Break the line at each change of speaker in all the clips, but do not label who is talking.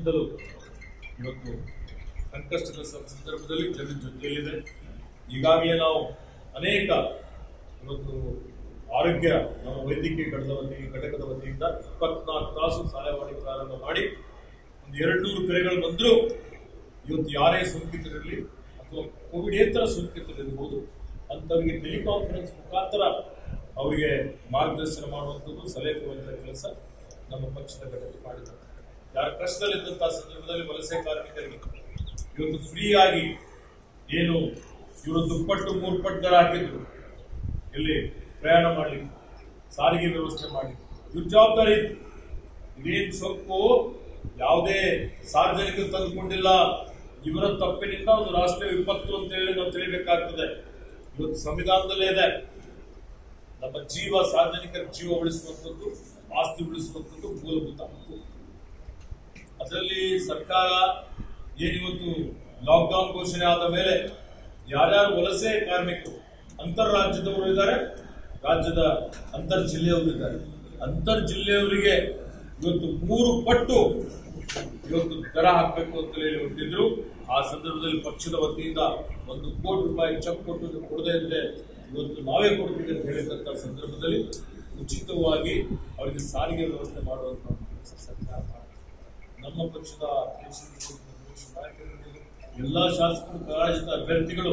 ವರ್ಷದಿಂದಲೂ ಇವತ್ತು ಸಂಕಷ್ಟದ ಸ- ಸಂದರ್ಭದಲ್ಲಿ ಜನರ ಜೊತೆಯಲ್ಲಿದೆ ಈಗಾಗಲೇ ನಾವು ಅನೇಕ ಇವತ್ತು ಆರೋಗ್ಯ ನಮ್ಮ ವೈದ್ಯಕೀಯ ಘಟಕದ ವತಿ ಘಟಕದ ವತಿಯಿಂದ ಇಪ್ಪತ್ನಾಲ್ಕು ತಾಸು ಸಹಾಯವಾಣಿ ಪ್ರಾರಂಭ ಮಾಡಿ ಒಂದು ಎರಡು ನೂರು ಕರೆಗಳು ಬಂದರೂ ಇವತ್ತು ಯಾರೇ ಸೋಂಕಿತರಿರಲಿ ಅಥವಾ ಕೋವಿಡೇತರ ಸೋಂಕಿತರಿರ್ಬೋದು ಅಂಥವರಿಗೆ ಟೆಲಿಕಾನ್ಫರೆನ್ಸ್ ಮುಖಾಂತರ ಅವರಿಗೆ ಮಾರ್ಗದರ್ಶನ ಮಾಡುವಂಥದ್ದು ಸಲಹೆ ಕೊಡುವಂಥ ಕೆಲಸ ನಮ್ಮ ಪಕ್ಷದ ಘಟಕ ಮಾಡಿದ್ದಾರೆ ಯಾರ ಕಷ್ಟದಲ್ಲಿದ್ದಂತಹ ಸಂದರ್ಭದಲ್ಲಿ ವಲಸೆ ಕಾರ್ಮಿಕರಿಗೆ ಇವತ್ತು ಫ್ರೀ ಆಗಿ ಏನು ಇವರು ದುಪ್ಪಟ್ಟು ಮೂರು ಪಟ್ಟು ದರ ಹಾಕಿದ್ರು ಇಲ್ಲಿ ಪ್ರಯಾಣ ಮಾಡಲಿಕ್ಕೆ ಸಾರಿಗೆ ವ್ಯವಸ್ಥೆ ಮಾಡಲಿಕ್ಕೆ ಇವ್ರ ಜವಾಬ್ದಾರಿ ಇತ್ತು ಇದೇನ್ ಸೊಪ್ಪು ಯಾವುದೇ ಸಾರ್ವಜನಿಕರು ತಂದುಕೊಂಡಿಲ್ಲ ಇವರ ತಪ್ಪಿನಿಂದ ಒಂದು ರಾಷ್ಟ್ರೀಯ ವಿಪತ್ತು ಅಂತ ಹೇಳಿ ನಾವು ತಿಳಿಬೇಕಾಗ್ತದೆ ಇವತ್ತು ಸಂವಿಧಾನದಲ್ಲೇ ಇದೆ ನಮ್ಮ ಜೀವ ಸಾರ್ವಜನಿಕರ ಜೀವ ಉಳಿಸುವಂಥದ್ದು ಆಸ್ತಿ ಉಳಿಸುವಂಥದ್ದು ಮೂಲಭೂತ ಹಕ್ಕು ಅದರಲ್ಲಿ ಸರ್ಕಾರ ಏನಿವತ್ತು ಲಾಕ್ಡೌನ್ ಘೋಷಣೆ ಆದ ಮೇಲೆ ಯಾರ್ಯಾರು ವಲಸೆ ಕಾರ್ಮಿಕರು ಅಂತರ್ ರಾಜ್ಯದವರು ಇದ್ದಾರೆ ರಾಜ್ಯದ ಅಂತರ್ ಜಿಲ್ಲೆಯವರು ಇದ್ದಾರೆ ಅಂತರ್ ಜಿಲ್ಲೆಯವರಿಗೆ ಇವತ್ತು ಮೂರು ಪಟ್ಟು ಇವತ್ತು ದರ ಹಾಕಬೇಕು ಅಂತ ಹೇಳಿ ಹೊರಟಿದ್ರು ಆ ಸಂದರ್ಭದಲ್ಲಿ ಪಕ್ಷದ ವತಿಯಿಂದ ಒಂದು ಕೋಟಿ ರೂಪಾಯಿ ಚೆಕ್ ಕೊಟ್ಟು ನೀವು ಕೊಡದೇ ಇದ್ರೆ ಇವತ್ತು ನಾವೇ ಕೊಡ್ತೀವಿ ಅಂತ ಹೇಳಿದಂತ ಸಂದರ್ಭದಲ್ಲಿ ಉಚಿತವಾಗಿ ಅವರಿಗೆ ಸಾರಿಗೆ ವ್ಯವಸ್ಥೆ ಮಾಡುವಂತ ಒಂದು ಕೆಲಸ ಸರ್ಕಾರ ಮಾಡಿದೆ. ನಮ್ಮ ಪಕ್ಷದ ಅಧ್ಯಕ್ಷರು ಪಕ್ಷ ನಾಯಕರಿರ್ಬೋದು, ಎಲ್ಲಾ ಶಾಸಕರು ಪರಾಜಿತ ಅಭ್ಯರ್ಥಿಗಳು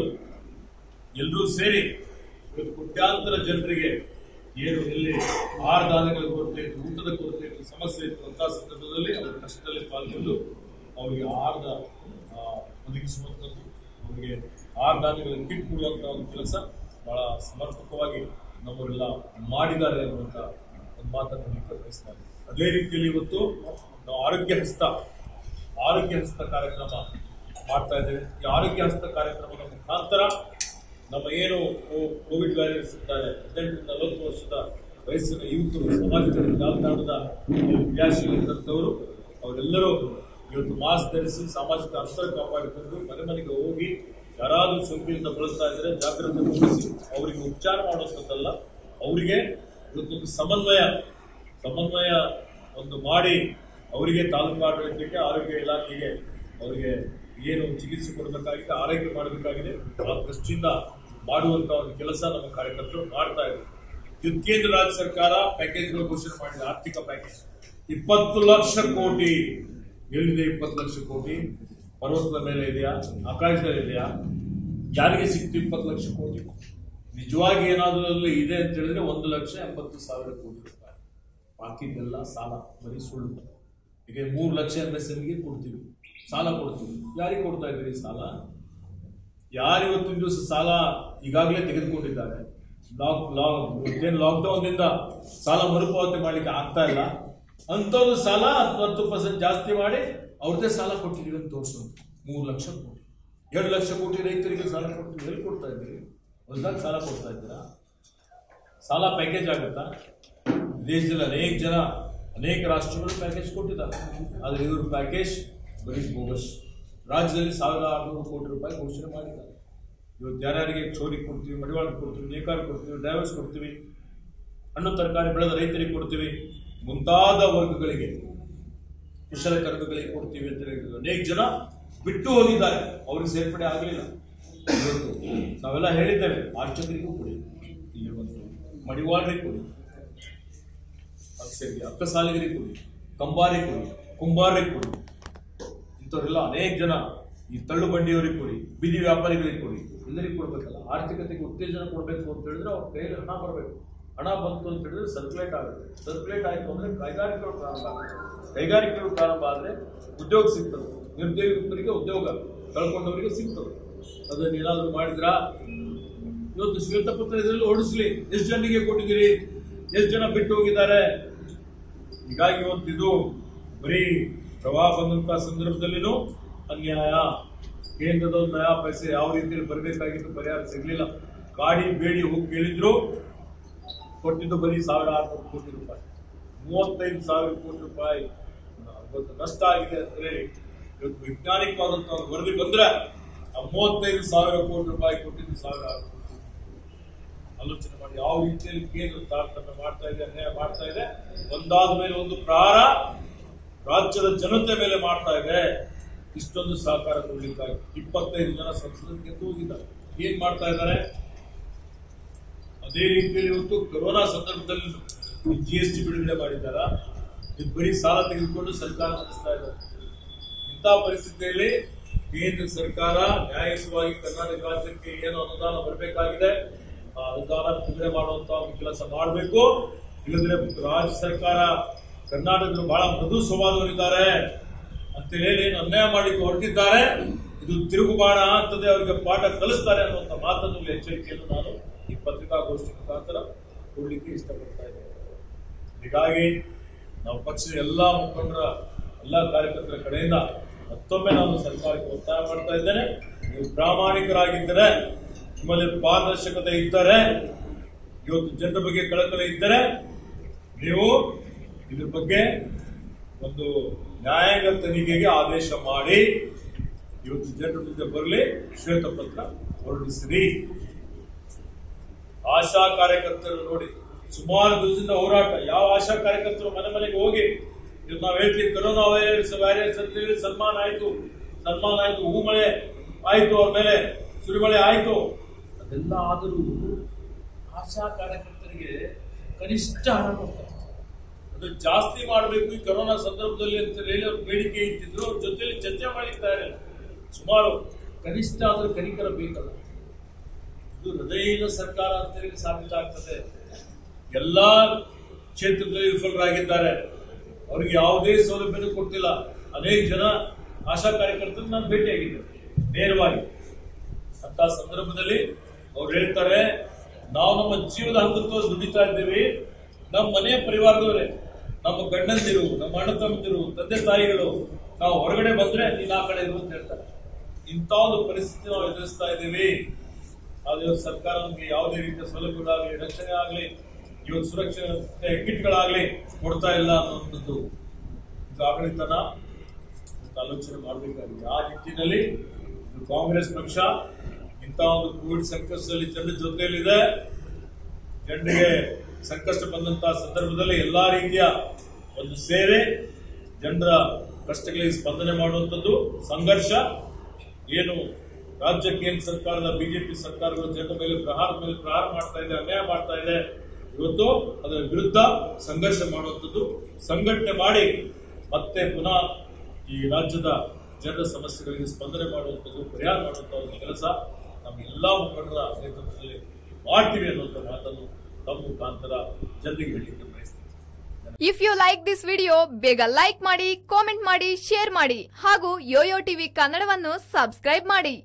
ಎಲ್ಲರೂ ಸೇರಿ ಇವತ್ತು ಕೋಟ್ಯಾಂತರ ಜನರಿಗೆ ಏನು ಎಲ್ಲಿ ಆಹಾರ ಧಾನ್ಯಗಳ ಕೊರತೆ ಇತ್ತು ಊಟದ ಕೊರತೆ ಇತ್ತು ಸಮಸ್ಯೆ ಇತ್ತು ಅಂತ ಸಂದರ್ಭದಲ್ಲಿ ಅವರ ಕಷ್ಟದಲ್ಲಿ ಪಾಲ್ಗೊಂಡು ಅವರಿಗೆ ಆಹಾರದ ಆ, ಒದಗಿಸುವಂಥದ್ದು ಅವರಿಗೆ ಆಹಾರ ಧಾನ್ಯಗಳ ಕಿಟ್ ಕೊಡುವಂಥ ಒಂದು ಕೆಲಸ ಬಹಳ ಸಮರ್ಪಕವಾಗಿ ನಮ್ಮವರೆಲ್ಲ ಮಾಡಿದ್ದಾರೆ ಅನ್ನುವಂಥ ಒಂದು ಮಾತನ್ನು ಹೇಳಲಿಕ್ಕೆ ಬಯಸ್ತಾರೆ ಅದೇ ರೀತಿಯಲ್ಲಿ ಇವತ್ತು ನಾವು ಆರೋಗ್ಯ ಹಸ್ತ ಆರೋಗ್ಯ ಹಸ್ತ ಕಾರ್ಯಕ್ರಮ ಮಾಡ್ತಾ ಇದ್ದೇವೆ ಈ ಆರೋಗ್ಯ ಹಸ್ತ ಕಾರ್ಯಕ್ರಮದ ಮುಖಾಂತರ ನಮ್ಮ ಏನು ಕೋ- ಕೋವಿಡ್ ವ್ಯಾರಿಯರ್ಸ್ ಇದ್ದಾರೆ ಹದಿನೆಂಟರಿಂದ ನಲವತ್ತು ವರ್ಷದ ವಯಸ್ಸಿನ ಯುವಕರು ಸಮಾಜದಲ್ಲಿ ಜಾಲತಾಣದ ಕ್ರಿಯಾಶೀಲಿದ್ದಂಥವರು ಅವರೆಲ್ಲರೂ ಇವತ್ತು ಮಾಸ್ಕ್ ಧರಿಸಿ ಸಾಮಾಜಿಕ ಅಂತರ ಕಾಪಾಡಿಕೊಂಡು ಮನೆ ಮನೆಗೆ ಹೋಗಿ ಯಾರಾದರೂ ಸೋಂಕಿನಿಂದ ಬಳಸ್ತಾ ಇದ್ರೆ ಜಾಗ್ರತೆ ವಹಿಸಿ ಅವರಿಗೆ ಉಪಚಾರ ಮಾಡುವಂಥದ್ದಲ್ಲ ಅವರಿಗೆ ಇವತ್ತೊಂದು ಸಮನ್ವಯ ಸಮನ್ವಯ ಒಂದು ಮಾಡಿ ಅವರಿಗೆ ತಾಲೂಕು ಆಡಳಿತಕ್ಕೆ ಆರೋಗ್ಯ ಇಲಾಖೆಗೆ ಅವರಿಗೆ ಏನು ಚಿಕಿತ್ಸೆ ಕೊಡಬೇಕಾಗಿದೆ ಆರೈಕೆ ಮಾಡಬೇಕಾಗಿದೆ ಆ ದೃಷ್ಟಿಯಿಂದ ಮಾಡುವಂತ ಒಂದು ಕೆಲಸ ನಮ್ಮ ಕಾರ್ಯಕರ್ತರು ಮಾಡ್ತಾ ಇದ್ದಾರೆ ಇದು ಕೇಂದ್ರ ರಾಜ್ಯ ಸರ್ಕಾರ ಪ್ಯಾಕೇಜ್ಗಳು ಘೋಷಣೆ ಮಾಡಿದೆ ಆರ್ಥಿಕ ಪ್ಯಾಕೇಜ್ ಇಪ್ಪತ್ತು ಲಕ್ಷ ಕೋಟಿ ಎಲ್ಲಿದೆ ಇಪ್ಪತ್ತು ಲಕ್ಷ ಕೋಟಿ ಪರ್ವತದ ಮೇಲೆ ಇದೆಯಾ ಆಕಾಶದಲ್ಲಿ ಇದೆಯಾ ಯಾರಿಗೆ ಸಿಕ್ತು ಇಪ್ಪತ್ತು ಲಕ್ಷ ಕೋಟಿ ನಿಜವಾಗಿ ಏನಾದರೂ ಅಲ್ಲಿ ಇದೆ ಅಂತ ಹೇಳಿದ್ರೆ ಒಂದು ಲಕ್ಷ ಎಂಬತ್ತು ಸಾವಿರ ಕೋಟಿ ರೂಪಾಯಿ ಬಾಕಿದೆಲ್ಲ ಸಾಲ ಬರೀ ಸುಳ್ಳು ಈಗ ಮೂರು ಲಕ್ಷ ಎಂ ಎಸ್ ಎಂಗೆ ಕೊಡ್ತೀವಿ ಸಾಲ ಕೊಡ್ತೀವಿ ಯಾರಿಗೆ ಕೊಡ್ತಾ ಇದ್ದೀರಿ ಸಾಲ ಯಾರು ಇವತ್ತಿನ ದಿವಸ ಸಾಲ ಈಗಾಗಲೇ ತೆಗೆದುಕೊಂಡಿದ್ದಾರೆ ಲಾಕ್ ಲಾಕ್ ಏನು ಲಾಕ್ಡೌನ್ನಿಂದ ಸಾಲ ಮರುಪಾವತಿ ಮಾಡಲಿಕ್ಕೆ ಆಗ್ತಾ ಇಲ್ಲ ಅಂಥದ್ದು ಸಾಲ ಹತ್ತು ಹತ್ತು ಪರ್ಸೆಂಟ್ ಜಾಸ್ತಿ ಮಾಡಿ ಅವ್ರದ್ದೇ ಸಾಲ ಕೊಟ್ಟಿದ್ದೀವಿ ಅಂತ ತೋರಿಸೋದು ಮೂರು ಲಕ್ಷ ಕೋಟಿ ಎರಡು ಲಕ್ಷ ಕೋಟಿ ರೈತರಿಗೆ ಸಾಲ ಕೊಡ್ತೀವಿ ಎಲ್ಲಿ ಕೊಡ್ತಾ ಇದ್ದೀರಿ ಹೊಸದಾಗಿ ಸಾಲ ಕೊಡ್ತಾ ಇದ್ದೀರಾ ಸಾಲ ಪ್ಯಾಕೇಜ್ ಆಗುತ್ತಾ ದೇಶದಲ್ಲಿ ಅನೇಕ ಜನ ಅನೇಕ ರಾಷ್ಟ್ರಗಳು ಪ್ಯಾಕೇಜ್ ಕೊಟ್ಟಿದ್ದಾರೆ ಆದರೆ ಇವರು ಪ್ಯಾಕೇಜ್ ಬರೀ ಬೋಗಸ್ ರಾಜ್ಯದಲ್ಲಿ ಸಾವಿರದ ಆರುನೂರು ಕೋಟಿ ರೂಪಾಯಿ ಘೋಷಣೆ ಮಾಡಿದ್ದಾರೆ ಇವತ್ತು ಯಾರ್ಯಾರಿಗೆ ಚೋರಿ ಕೊಡ್ತೀವಿ ಮಡಿವಾಳ ಕೊಡ್ತೀವಿ ನೇಕಾರ ಕೊಡ್ತೀವಿ ಡ್ರೈವರ್ಸ್ ಕೊಡ್ತೀವಿ ಹಣ್ಣು ತರಕಾರಿ ಬೆಳೆದ ರೈತರಿಗೆ ಕೊಡ್ತೀವಿ ಮುಂತಾದ ವರ್ಗಗಳಿಗೆ ಕುಶಲಕರ್ಮಿಗಳಿಗೆ ಕೊಡ್ತೀವಿ ಅಂತ ಹೇಳಿದ್ರು ಅನೇಕ ಜನ ಬಿಟ್ಟು ಹೋಗಿದ್ದಾರೆ ಅವ್ರಿಗೆ ಸೇರ್ಪಡೆ ಆಗಲಿಲ್ಲ ಇವತ್ತು ನಾವೆಲ್ಲ ಹೇಳಿದ್ದೇವೆ ಆರ್ಚಕರಿಗೂ ಕೊಡಿ ಇಲ್ಲಿ ಒಂದು ಮಡಿವಾಳರಿಗೆ ಕೊಡಿ ಅಕ್ಷರಿಗೆ ಅಕ್ಕಸಾಲಿಗರಿಗೆ ಕೊಡಿ ಕಂಬಾರಿಗೆ ಕೊಡಿ ಕುಂಬಾರಿಗೆ ಕೊಡಿ ಇಂಥವರೆಲ್ಲ ಅನೇಕ ಜನ ಈ ತಳ್ಳು ಬಂಡಿಯವರಿಗೆ ಕೊಡಿ ಬೀದಿ ವ್ಯಾಪಾರಿಗಳಿಗೆ ಕೊಡಿ ಎಲ್ಲರಿಗೂ ಕೊಡ್ಬೇಕಲ್ಲ ಆರ್ಥಿಕತೆಗೆ ಉತ್ತೇಜನ ಕೊಡಬೇಕು ಅಂತ ಹೇಳಿದ್ರೆ ಅವ್ರ ಕೈಯಲ್ಲಿ ಹಣ ಬರಬೇಕು ಹಣ ಬಂತು ಅಂತ ಹೇಳಿದ್ರೆ ಸರ್ಕ್ಯುಲೇಟ್ ಆಗುತ್ತೆ ಸರ್ಕ್ಯುಲೇಟ್ ಆಯ್ತು ಅಂದ್ರೆ ಕೈಗಾರಿಕೆಗಳು ಪ್ರಾರಂಭ ಆಗುತ್ತೆ ಕೈಗಾರಿಕೆಗಳು ಪ್ರಾರಂಭ ಆದ್ರೆ ಉದ್ಯೋಗ ಸಿಗ್ತದೆ ನಿರುದ್ಯೋಗಿಗಳಿಗೆ ಉದ್ಯೋಗ ಕಳ್ಕೊಂಡವರಿಗೆ ಸಿಗ್ತದೆ ಅದನ್ನ ಏನಾದ್ರು ಮಾಡಿದ್ರಾ ಇವತ್ತು ಶ್ವೇತಪತ್ರ ಇದರಲ್ಲಿ ಓಡಿಸ್ಲಿ ಎಷ್ಟು ಜನರಿಗೆ ಕೊಟ್ಟಿದ್ದೀರಿ ಎಷ್ಟು ಜನ ಬಿಟ್ಟು ಹೋಗಿದ್ದಾರೆ ಹೀಗಾಗಿ ಇವತ್ತು ಇದು ಬರೀ ಪ್ರವಾಹ ಬಂದಂತ ಸಂದರ್ಭದಲ್ಲಿನೂ ಅನ್ಯಾಯ ಕೇಂದ್ರದ ಒಂದು ನಯಾ ಪೈಸೆ ಯಾವ ರೀತಿಯಲ್ಲಿ ಬರಬೇಕಾಗಿತ್ತು ಪರಿಹಾರ ಸಿಗಲಿಲ್ಲ ಗಾಡಿ ಬೇಡಿ ಹೋಗಿ ಕೇಳಿದ್ರು ಕೊಟ್ಟಿದ್ದು ಬರೀ ಸಾವಿರ ಆರುನೂರು ಕೋಟಿ ರೂಪಾಯಿ ಮೂವತ್ತೈದು ಸಾವಿರ ಕೋಟಿ ರೂಪಾಯಿ ಇವತ್ತು ನಷ್ಟ ಆಗಿದೆ ಅಂತ ಹೇಳಿ ಇವತ್ತು ವೈಜ್ಞಾನಿಕವಾದಂತ ಒಂದು ವರದಿ ಬಂದ್ರೆ ಆ ಮೂವತ್ತೈದು ಸಾವಿರ ಕೋಟಿ ರೂಪಾಯಿ ಕೊಟ್ಟಿದ್ದು ಸಾವಿರ ಆರುನೂರು ಕೋಟಿ ಆಲೋಚನೆ ಮಾಡಿ ಯಾವ ರೀತಿಯಲ್ಲಿ ಕೇಂದ್ರ ತಾರತಮ್ಯ ಮಾಡ್ತಾ ಇದೆ ಅನ್ಯಾಯ ಮಾಡ್ತಾ ಇದೆ ಒಂದಾದ ಮೇಲೆ ಒಂದು ಪ್ರಹಾರ ರಾಜ್ಯದ ಜನತೆ ಮೇಲೆ ಮಾಡ್ತಾ ಇದೆ ಇಷ್ಟೊಂದು ಸಹಕಾರ ಕೊಡ್ಲಿಕ್ಕಾಗಿ ಇಪ್ಪತ್ತೈದು ಜನ ಸಂಸದರು ಗೆದ್ದು ಹೋಗಿದ್ದಾರೆ ಏನ್ ಮಾಡ್ತಾ ಇದ್ದಾರೆ ಅದೇ ರೀತಿಯಲ್ಲಿ ಇವತ್ತು ಕೊರೋನಾ ಸಂದರ್ಭದಲ್ಲಿ ಜಿ ಎಸ್ ಟಿ ಬಿಡುಗಡೆ ಮಾಡಿದ್ದಾರ ಇದು ಬರೀ ಸಾಲ ತೆಗೆದುಕೊಂಡು ಸರ್ಕಾರ ನಡೆಸ್ತಾ ಇದ್ದಾರೆ ಇಂಥ ಪರಿಸ್ಥಿತಿಯಲ್ಲಿ ಕೇಂದ್ರ ಸರ್ಕಾರ ನ್ಯಾಯಯುತವಾಗಿ ಕರ್ನಾಟಕ ರಾಜ್ಯಕ್ಕೆ ಏನು ಅನುದಾನ ಬರಬೇಕಾಗಿದೆ ಆ ಅನುದಾನ ಬಿಡುಗಡೆ ಮಾಡುವಂತ ಒಂದು ಕೆಲಸ ಮಾಡಬೇಕು ಇಲ್ಲದ್ರೆ ರಾಜ್ಯ ಸರ್ಕಾರ ಕರ್ನಾಟಕದ ಬಹಳ ಮೃದು ಸ್ವಭಾವದವರಿದ್ದಾರೆ ಅಂತ ಹೇಳಿ ಏನು ಅನ್ಯಾಯ ಮಾಡಲಿಕ್ಕೆ ಹೊರಟಿದ್ದಾರೆ ಇದು ತಿರುಗುಬಾಣ ಅಂತದೆ ಅವರಿಗೆ ಪಾಠ ಕಲಿಸ್ತಾರೆ ಅನ್ನುವಂಥ ಮಾತನ್ನು ಇಲ್ಲಿ ಎಚ್ಚರಿಕೆಯನ್ನು ನಾನು ಈ ಪತ್ರಿಕಾಗೋಷ್ಠಿ ಮುಖಾಂತರ ಕೊಡ್ಲಿಕ್ಕೆ ಇಷ್ಟಪಡ್ತಾ ಇದ್ದೇನೆ ಹೀಗಾಗಿ ನಾವು ಪಕ್ಷದ ಎಲ್ಲಾ ಮುಖಂಡರ ಎಲ್ಲಾ ಕಾರ್ಯಕರ್ತರ ಕಡೆಯಿಂದ ಮತ್ತೊಮ್ಮೆ ನಾನು ಸರ್ಕಾರಕ್ಕೆ ಒತ್ತಾಯ ಮಾಡ್ತಾ ಇದ್ದೇನೆ ನೀವು ಪ್ರಾಮಾಣಿಕರಾಗಿದ್ದರೆ ನಿಮ್ಮಲ್ಲಿ ಪಾರದರ್ಶಕತೆ ಇದ್ದರೆ ಇವತ್ತು ಜನರ ಬಗ್ಗೆ ಕಳಕಳಿ ಇದ್ದರೆ ನೀವು ಇದ್ರ ಬಗ್ಗೆ ಒಂದು ನ್ಯಾಯಾಂಗ ತನಿಖೆಗೆ ಆದೇಶ ಮಾಡಿ ಇವತ್ತು ಜನರ ಮುಂದೆ ಬರಲಿ ಶ್ವೇತಪತ್ರ ಹೊರಡಿಸಿರಿ ಆಶಾ ಕಾರ್ಯಕರ್ತರು ನೋಡಿ ಸುಮಾರು ದಿವಸದಿಂದ ಹೋರಾಟ ಯಾವ ಆಶಾ ಕಾರ್ಯಕರ್ತರು ಮನೆ ಮನೆಗೆ ಹೋಗಿ ಇದು ನಾವು ಹೇಳ್ತೀವಿ ಕರೋನಾ ವೈರಸ್ ವೈರಸ್ ಅಂತ ಹೇಳಿ ಸನ್ಮಾನ ಆಯ್ತು ಸನ್ಮಾನ ಆಯ್ತು ಹೂಮಳೆ ಆಯ್ತು ಅವ್ರ ಮೇಲೆ ಸುರಿಮಳೆ ಆಯ್ತು ಅದೆಲ್ಲ ಆದರೂ ಆಶಾ ಕಾರ್ಯಕರ್ತರಿಗೆ ಕನಿಷ್ಠ ಹಣ ಕೊಡ್ತಾರೆ ಅದು ಜಾಸ್ತಿ ಮಾಡಬೇಕು ಈ ಕರೋನಾ ಸಂದರ್ಭದಲ್ಲಿ ಅಂತ ಹೇಳಿ ಅವ್ರ ಬೇಡಿಕೆ ಇಟ್ಟಿದ್ರು ಅವ್ರ ಜೊತೆಲಿ ಚರ್ಚೆ ಮಾಡಿದ್ದಾರೆ ಸುಮಾರು ಕನಿಷ್ಠ ಆದ್ರೂ ಕನಿಕರ ಬೇಕಲ್ಲ ಇದು ಹೃದಯಹೀನ ಸರ್ಕಾರ ಅಂತ ಹೇಳಿ ಸಾಬೀತಾಗ್ತದೆ ಎಲ್ಲಾ ಕ್ಷೇತ್ರದಲ್ಲಿ ವಿಫಲರಾಗಿದ್ದಾರೆ ಅವ್ರಿಗೆ ಯಾವುದೇ ಸೌಲಭ್ಯನೂ ಕೊಟ್ಟಿಲ್ಲ ಅನೇಕ ಜನ ಆಶಾ ಕಾರ್ಯಕರ್ತರು ನಾನು ಭೇಟಿಯಾಗಿದ್ದೆ ನೇರವಾಗಿ ಅಂತ ಸಂದರ್ಭದಲ್ಲಿ ಅವ್ರು ಹೇಳ್ತಾರೆ ನಾವು ನಮ್ಮ ಜೀವದ ಹಂಗತ್ತು ದುಡಿತಾ ಇದ್ದೇವೆ ನಮ್ಮ ಮನೆ ಪರಿವಾರದವರೇ ನಮ್ಮ ಗಂಡಂದಿರು ನಮ್ಮ ಅಣ್ಣ ತಮ್ಮಂದಿರು ತಂದೆ ತಾಯಿಗಳು ನಾವು ಹೊರಗಡೆ ಬಂದ್ರೆ ನೀನ್ ಆ ಕಡೆ ಇರು ಅಂತ ಹೇಳ್ತಾರೆ ಇಂಥ ಒಂದು ಪರಿಸ್ಥಿತಿ ನಾವು ಎದುರಿಸ್ತಾ ಇದ್ದೀವಿ ಆದ್ರೆ ಇವತ್ತು ಸರ್ಕಾರ ನಮಗೆ ಯಾವುದೇ ರೀತಿಯ ಸೌಲಭ್ಯಗಳಾಗಲಿ ರಕ್ಷಣೆ ಆಗಲಿ ಇವತ್ತು ಸುರಕ್ಷತೆ ಕಿಟ್ಗಳಾಗಲಿ ಕೊಡ್ತಾ ಇಲ್ಲ ಅನ್ನುವಂಥದ್ದು ಇದು ಆಡಳಿತನ ಇವತ್ತು ಆಲೋಚನೆ ಮಾಡಬೇಕಾಗಿದೆ ಆ ನಿಟ್ಟಿನಲ್ಲಿ ಇದು ಕಾಂಗ್ರೆಸ್ ಪಕ್ಷ ಇಂಥ ಒಂದು ಕೋವಿಡ್ ಸಂಕಷ್ಟದಲ್ಲಿ ಜನರ ಜೊತೆಯಲ್ಲಿದೆ ಜನರಿಗೆ ಸಂಕಷ್ಟ ಬಂದಂತಹ ಸಂದರ್ಭದಲ್ಲಿ ಎಲ್ಲಾ ರೀತಿಯ ಒಂದು ಸೇವೆ ಜನರ ಕಷ್ಟಗಳಿಗೆ ಸ್ಪಂದನೆ ಮಾಡುವಂಥದ್ದು ಸಂಘರ್ಷ ಏನು ರಾಜ್ಯ ಕೇಂದ್ರ ಸರ್ಕಾರದ ಬಿಜೆಪಿ ಸರ್ಕಾರಗಳು ಜನರ ಮೇಲೆ ಪ್ರಹಾರದ ಮೇಲೆ ಪ್ರಹಾರ ಮಾಡ್ತಾ ಇದೆ ಅನ್ಯಾಯ ಮಾಡ್ತಾ ಇದೆ ಇವತ್ತು ಅದರ ವಿರುದ್ಧ ಸಂಘರ್ಷ ಮಾಡುವಂಥದ್ದು ಸಂಘಟನೆ ಮಾಡಿ ಮತ್ತೆ ಪುನಃ ಈ ರಾಜ್ಯದ ಜನರ ಸಮಸ್ಯೆಗಳಿಗೆ ಸ್ಪಂದನೆ ಮಾಡುವಂಥದ್ದು ಪರಿಹಾರ ಮಾಡುವಂಥ ಒಂದು ಕೆಲಸ ನಮ್ಮ ಎಲ್ಲಾ ಮುಖಂಡರ ನೇತೃತ್ವದಲ್ಲಿ ಮಾಡ್ತೀವಿ ಅನ್ನುವಂಥ ಮಾತನ್ನು ತಮ್ಮ ಮುಖಾಂತರ ಜನರಿಗೆ ಹೇಳಲಿಕ್ಕೆ ಬಯಸ್ತೀನಿ
if you like this video ಬೇಗ ಲೈಕ್ ಮಾಡಿ ಕಾಮೆಂಟ್ ಮಾಡಿ ಶೇರ್ ಮಾಡಿ ಹಾಗೂ ಯೋಯೋ ಟಿವಿ ಕನ್ನಡವನ್ನು ಸಬ್ಸ್ಕ್ರೈಬ್ ಮಾಡಿ